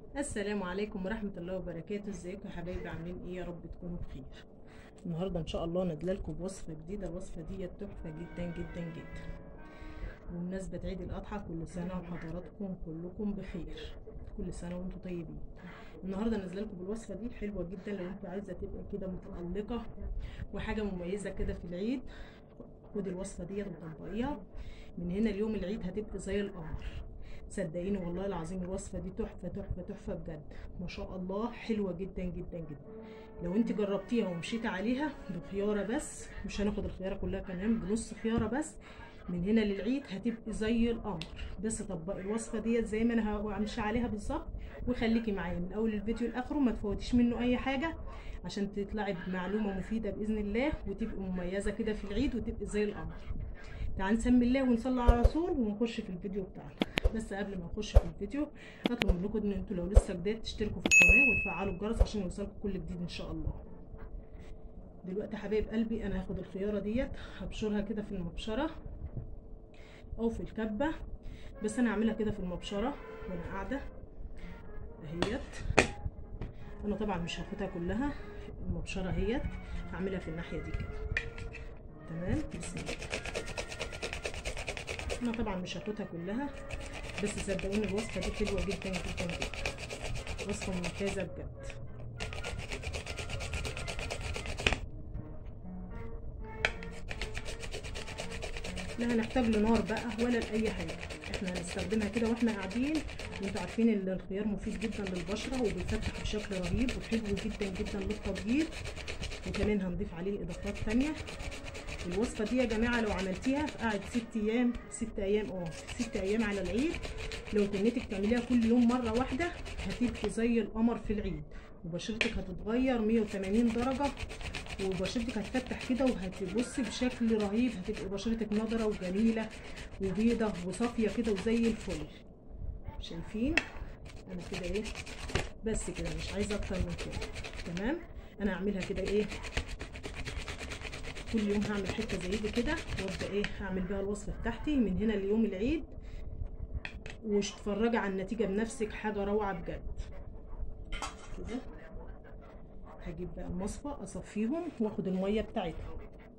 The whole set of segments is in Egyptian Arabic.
السلام عليكم ورحمة الله وبركاته ازيكم يا حبايبي عاملين ايه يا رب تكونوا بخير النهاردة ان شاء الله نازله لكم بوصفة جديدة الوصفة دي تحفة جدا جدا جدا بمناسبة عيد الأضحى كل سنة وحضراتكم كلكم بخير كل سنة وانتم طيبين النهارده نازله لكم بالوصفه دي حلوه جدا لو انت عايزه تبقى كده متألقه وحاجه مميزه كده في العيد خدي الوصفه ديت وطبقيها من هنا ليوم العيد هتبقى زي القمر صدقيني والله العظيم الوصفه دي تحفه تحفه تحفه بجد ما شاء الله حلوه جدا جدا جدا لو انت جربتيها ومشيتي عليها بخياره بس مش هناخد الخياره كلها كمان بنص خياره بس من هنا للعيد هتبقي زي القمر بس طبقي الوصفه ديت زي ما انا همشي عليها بالظبط وخليكي معايا من اول الفيديو لاخره ما تفوتيش منه اي حاجه عشان تطلعي بمعلومه مفيده باذن الله وتبقي مميزه كده في العيد وتبقي زي القمر تعالى نسمي الله ونصلي على الرسول ونخش في الفيديو بتاعنا بس قبل ما نخش في الفيديو هطلب منكم ان انتوا لو لسه جداد تشتركوا في القناه وتفعلوا الجرس عشان يوصلكم كل جديد ان شاء الله دلوقتي حبايب قلبي انا هاخد الخياره ديت هبشرها كده في المبشره او في الكبه بس انا هعملها كده في المبشره وانا قاعده اهيت انا طبعا مش هاخدها كلها المبشره اهيت هعملها في الناحيه دي كده تمام بسم الله انا طبعا مش هاخدها كلها بس صدقوني الوصفه دي حلوه جدا جدا جدا وصفه ممتازه بجد لا هنحتاج لنار بقى ولا لاي حاجه احنا هنستخدمها كده واحنا قاعدين وانتوا عارفين ان الخيار مفيد جدا للبشره وبيفتح بشكل رهيب وحلو جدا جدا للتبييض وكمان هنضيف عليه اضافات تانية الوصفه دي يا جماعه لو عملتيها في قعد ست ايام ست ايام اه ست ايام على العيد لو تنيتك تعمليها كل يوم مره واحده هتبقي زي القمر في العيد وبشرتك هتتغير 180 درجه وبشرتك هتفتح كده وهتبصي بشكل رهيب هتبقي بشرتك نضره وجميله وبيضه وصافيه كده وزي الفل شايفين انا كده ايه بس كده مش عايزه اكتر من كده تمام انا هعملها كده ايه كل يوم هعمل حته زي دي كده وابدا ايه هعمل بيها الوصفه بتاعتي من هنا ليوم العيد وش تتفرجي على النتيجه بنفسك حاجه روعه بجد كده هجيب بقى المصفى اصفيهم واخد الميه بتاعتهم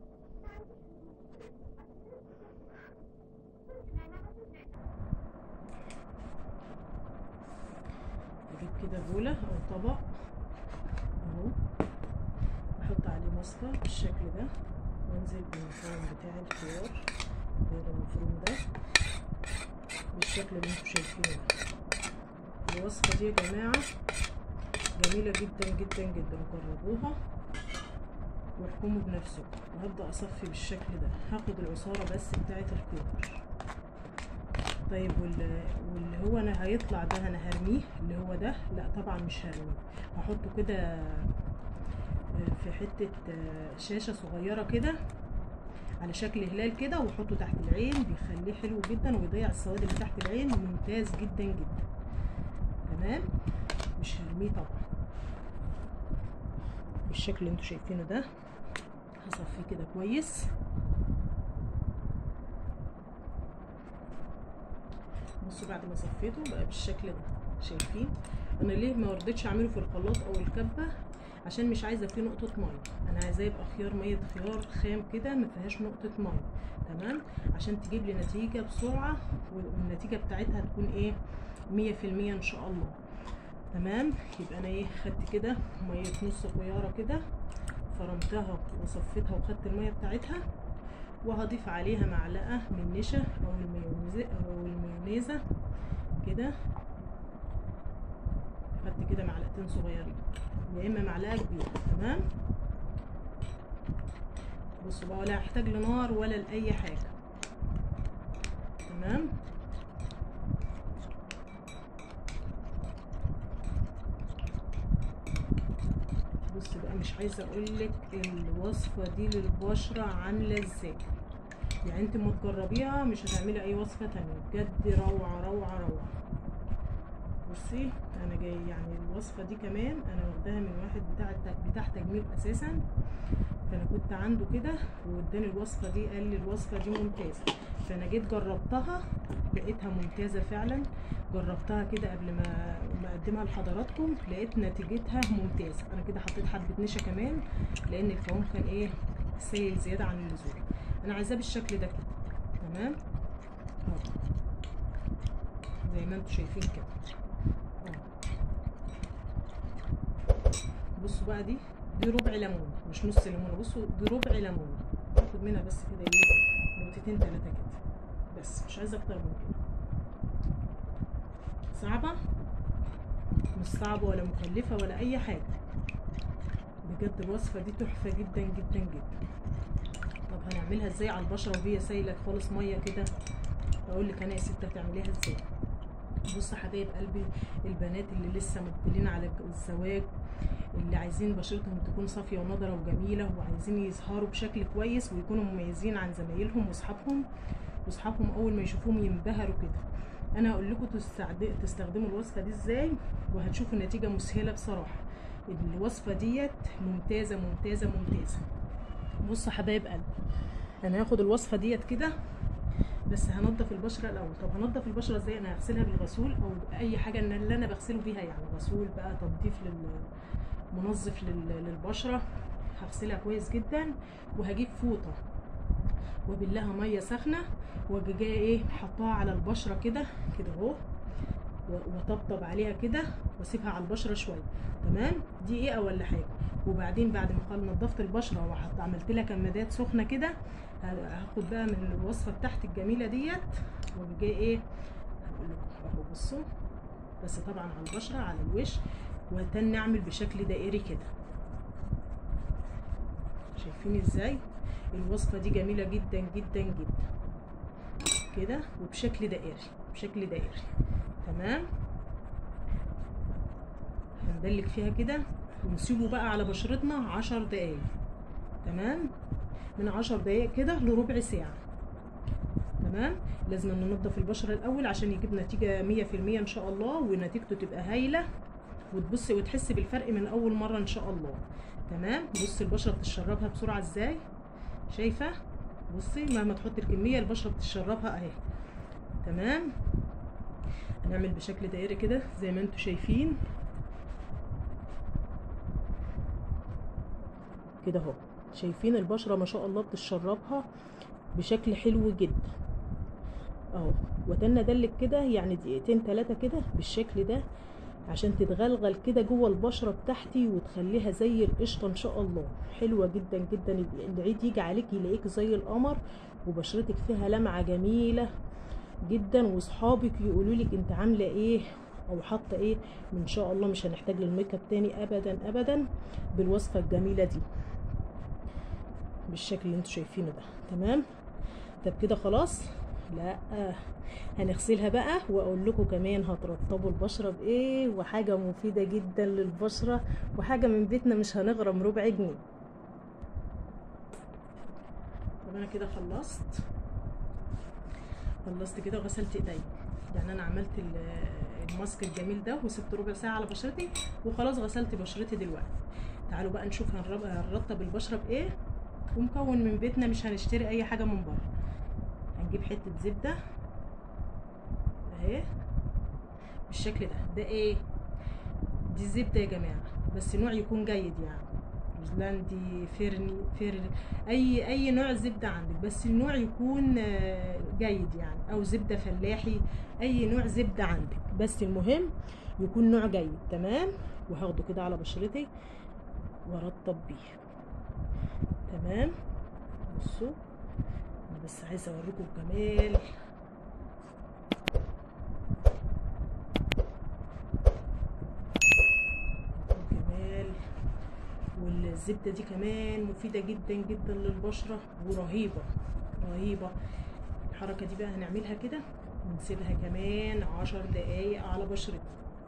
اجيب كده بوله او طبق اهو احط عليه مصفى بالشكل ده وانزل بالمفروم بتاع الخيار غير المفروم ده بالشكل اللي انتوا شايفينه ده الوصفه دي يا جماعه جميله جدا جدا جدا جربوها واحكموا بنفسكم وهبدا اصفي بالشكل ده هاخد العصاره بس بتاعه الخيار طيب واللي هو انا هيطلع ده انا هرميه اللي هو ده لا طبعا مش هرميه هحطه كده في حته شاشه صغيره كده على شكل هلال كده واحطه تحت العين بيخليه حلو جدا ويضيع السواد اللي تحت العين ممتاز جدا جدا تمام مش هرميه طبعا بالشكل اللي انتوا شايفينه ده هصفيه كده كويس بصوا بعد ما صفيته بقى بالشكل ده شايفين انا ليه ما رضيتش اعمله في الخلاط او الكبه عشان مش عايزه فيه نقطه ميه انا عايزاه يبقى خيار ميه خيار خام كده ما فيهاش نقطه ميه تمام عشان تجيب لي نتيجه بسرعه والنتيجه بتاعتها تكون ايه مية في المية ان شاء الله تمام يبقى انا ايه خدت كده ميه نص خياره كده فرمتها وصفيتها وخدت الميه بتاعتها وهضيف عليها معلقه من نشا او المايونيز او المايونيزه كده خدت كده معلقتين صغيرين يا اما معلقه كبيره تمام بصوا بقى ولا هحتاج لنار ولا لاي حاجه تمام بص بقى مش عايزه اقولك الوصفه دي للبشره عامله ازاي يعني انت ما تجربيها مش هتعملي اي وصفه تانية بجد روعه روعه روعه بصوا بصي انا جاي يعني الوصفه دي كمان انا واخداها من واحد بتاع بتاع تجميل اساسا فانا كنت عنده كده واداني الوصفه دي قال لي الوصفه دي ممتازه فانا جيت جربتها لقيتها ممتازه فعلا جربتها كده قبل ما ما اقدمها لحضراتكم لقيت نتيجتها ممتازه انا كده حطيت حبه نشا كمان لان القوام كان ايه سائل زياده عن اللزوم انا عايزاه بالشكل ده كده تمام اهو زي ما انتم شايفين كده اهو بصوا بقى دي دي ربع ليمون مش نص ليمونه بصوا دي ربع ليمون باخد منها بس كده ايه نقطتين تلاته كده بس مش عايزه اكتر من كده صعبه مش صعبه ولا مكلفه ولا اي حاجه بجد الوصفه دي تحفه جدا جدا جدا طب هنعملها ازاي على البشره وهي سايله خالص ميه كده اقول لك انا يا ست هتعمليها ازاي بص حبايب قلبي البنات اللي لسه مقبلين على الزواج اللي عايزين بشرتهم تكون صافيه ونضره وجميله وعايزين يظهروا بشكل كويس ويكونوا مميزين عن زمايلهم واصحابهم واصحابهم اول ما يشوفوهم ينبهروا كده انا هقول لكم تستخدموا الوصفه دي ازاي وهتشوفوا النتيجه مسهله بصراحه الوصفه ديت ممتازه ممتازه ممتازه بصوا حبايب قلبي انا هاخد الوصفه ديت كده بس هنضف البشره الاول طب هنضف البشره ازاي انا هغسلها بالغسول او اي حاجه اللي انا بغسله بيها يعني غسول بقى تنظيف لل منظف لل... للبشره هغسلها كويس جدا وهجيب فوطه وباللها ميه سخنه واجي جايه ايه حطاها على البشره كده كده اهو وطبطب عليها كده واسيبها على البشره شويه تمام دقيقه ولا حاجه وبعدين بعد ما نضفت البشره وحط عملت لها كمادات سخنه كده هاخد بقى من الوصفه بتاعتي الجميله ديت واجي جايه ايه هقول لكم اهو بصوا بس طبعا على البشره على الوش وتاني اعمل بشكل دائري كده شايفين ازاي الوصفه دي جميله جدا جدا جدا كده وبشكل دائري بشكل دائري تمام هندلك فيها كده ونسيبه بقى على بشرتنا عشر دقايق تمام من عشر دقايق كده لربع ساعة تمام لازم ننضف البشرة الأول عشان يجيب نتيجة مية في المية إن شاء الله ونتيجته تبقى هايلة وتبصي وتحسي بالفرق من أول مرة إن شاء الله تمام بصي البشرة بتشربها بسرعة إزاي شايفة بصي مهما تحطي الكمية البشرة بتشربها أهي تمام هنعمل بشكل دائري كده زي ما انتم شايفين كده اهو شايفين البشره ما شاء الله بتشربها بشكل حلو جدا اهو وتنا دلك كده يعني دقيقتين ثلاثه كده بالشكل ده عشان تتغلغل كده جوه البشره بتاعتي وتخليها زي القشطه ان شاء الله حلوه جدا جدا العيد يجي عليك يلاقيك زي القمر وبشرتك فيها لمعه جميله جدا واصحابك يقولوا لك انت عامله ايه او حاطه ايه ان شاء الله مش هنحتاج للميك اب تاني ابدا ابدا بالوصفه الجميله دي بالشكل اللي انتوا شايفينه ده تمام طب كده خلاص لا هنغسلها بقى واقول لكم كمان هترطبوا البشره بايه وحاجه مفيده جدا للبشره وحاجه من بيتنا مش هنغرم ربع جنيه طب انا كده خلصت خلصت كده وغسلت ايدي يعني انا عملت الماسك الجميل ده وسبت ربع ساعه على بشرتي وخلاص غسلت بشرتي دلوقتي تعالوا بقى نشوف هنرطب البشره بايه ومكون من بيتنا مش هنشتري اي حاجه من بره هنجيب حته زبده اهي بالشكل ده ده ايه دي الزبده يا جماعه بس نوع يكون جيد يعني نيوزيلندي فيرني فير اي اي نوع زبده عندك بس النوع يكون جيد يعني او زبده فلاحي اي نوع زبده عندك بس المهم يكون نوع جيد تمام وهاخده كده على بشرتي وارطب بيه تمام بصوا انا بس عايزه اوريكم الجمال الجمال والزبده دي كمان مفيده جدا جدا للبشره ورهيبه رهيبه الحركه دي بقى هنعملها كده ونسيبها كمان عشر دقايق على بشرتنا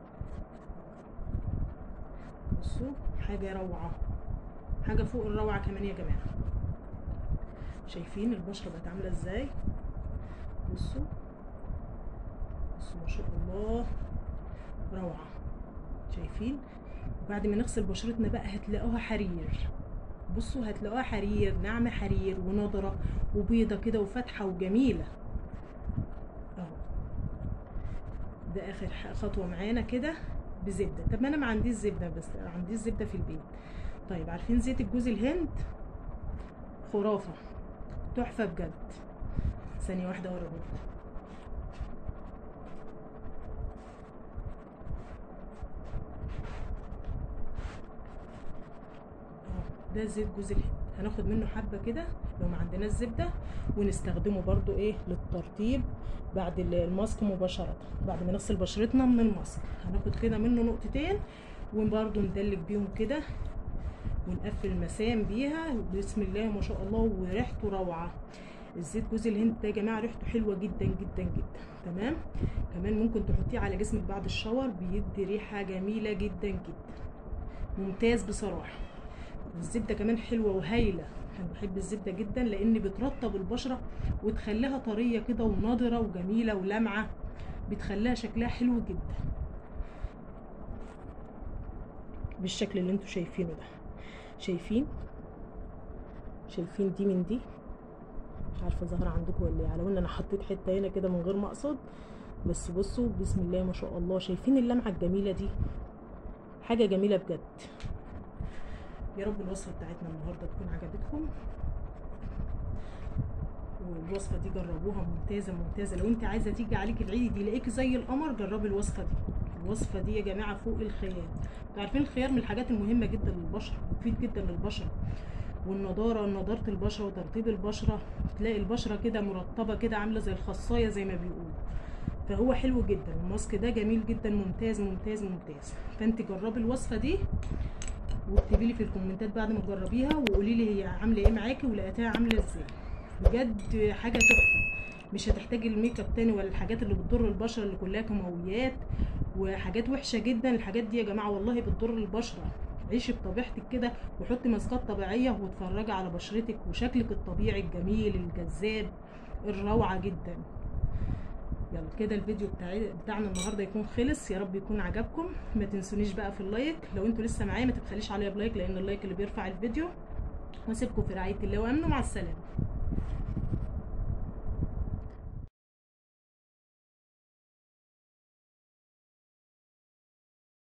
بصوا حاجه روعه حاجه فوق الروعه كمان يا جماعه شايفين البشره بقت عامله ازاي بصوا بصوا ما شاء الله روعه شايفين بعد ما نغسل بشرتنا بقى هتلاقوها حرير بصوا هتلاقوها حرير ناعمه حرير ونضره وبيضه كده وفاتحه وجميله اهو ده اخر ح- خطوه معانا كده بزبده طب ما انا ما عنديش زبده بس عنديش زبده في البيت طيب عارفين زيت الجوز الهند خرافه تحفه بجد ثانيه واحده اوريهولكم اهو ده زيت جوز الهند هناخد منه حبه كده لو ما عندناش زبده ونستخدمه برضو ايه للترطيب بعد ال- الماسك مباشره بعد ما نغسل بشرتنا من الماسك هناخد كده منه نقطتين وبرضو ندلك بيهم كده ونقفل المسام بيها بسم الله ما شاء الله وريحته روعه الزيت جوز الهند ده يا جماعه ريحته حلوه جدا جدا جدا تمام كمان ممكن تحطيه على جسمك بعد الشاور بيدي ريحه جميله جدا جدا ممتاز بصراحه والزبده كمان حلوه وهايله انا بحب الزبده جدا لان بترطب البشره وتخليها طريه كده ونضره وجميله ولامعه بتخليها شكلها حلو جدا بالشكل اللي انتوا شايفينه ده شايفين شايفين دي من دي مش عارفه ظاهره عندكم ولا ايه على ان انا حطيت حته هنا كده من غير ما اقصد بس بصوا بسم الله ما شاء الله شايفين اللمعه الجميله دي حاجه جميله بجد يا رب الوصفه بتاعتنا النهارده تكون عجبتكم والوصفه دي جربوها ممتازه ممتازه لو انت عايزه تيجي عليك العيد يلاقيك زي القمر جربي الوصفه دي الوصفه دي يا جماعه فوق الخيال انتوا عارفين الخيار من الحاجات المهمه جدا للبشره مفيد جدا للبشره والنضاره نضاره البشره وترطيب البشره تلاقي البشره كده مرطبه كده عامله زي الخصايه زي ما بيقولوا فهو حلو جدا الماسك ده جميل جدا ممتاز ممتاز ممتاز فانت جربي الوصفه دي واكتبي لي في الكومنتات بعد ما تجربيها وقولي لي هي عامله ايه معاكي ولقيتها عامله ازاي بجد حاجه تحفه مش هتحتاجي الميك اب تاني ولا الحاجات اللي بتضر البشره اللي كلها كيماويات وحاجات وحشه جدا الحاجات دي يا جماعه والله بتضر البشره عيشي بطبيعتك كده وحطي ماسكات طبيعيه واتفرجي على بشرتك وشكلك الطبيعي الجميل الجذاب الروعه جدا يلا كده الفيديو بتاعي بتاعنا النهارده يكون خلص يا رب يكون عجبكم ما تنسونيش بقى في اللايك لو انتوا لسه معايا ما تبخليش عليا بلايك لان اللايك اللي بيرفع الفيديو واسيبكم في رعايه الله وامنه مع السلامه